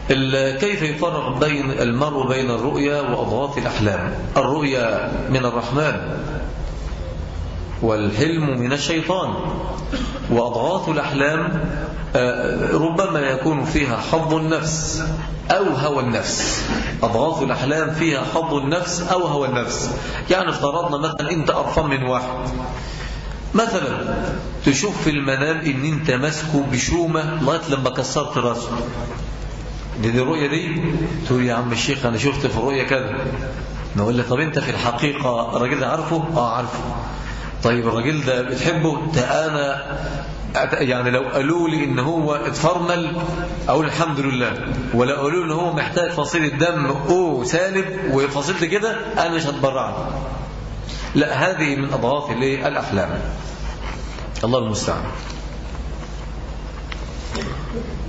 كيف يفرق بين المرء بين الرؤيا وأضغاث الأحلام الرؤيا من الرحمن والحلم من الشيطان وأضغاث الأحلام ربما يكون فيها حظ النفس أو هوى النفس أضغاث الأحلام فيها حظ النفس أو هوى النفس يعني افترضنا مثلا أنت أرفان من واحد مثلا تشوف في المنام ان انت ماسكه بشومة لغاية لما كسرت راسه دي, دي الرؤية دي تقول يا عم الشيخ انا شفت في الرؤية كذا نقول لك طب انت في الحقيقة الراجل ده عارفه اه عارفه طيب الراجل ده بتحبه ده انا يعني لو قالوا لي ان هو اتفرمل اقول الحمد لله ولا قالوا لي ان هو محتاج فصيلة دم او سالب وفصيلة كده انا مش هتبرع لا هذه من اضغاث الاحلام الله المستعان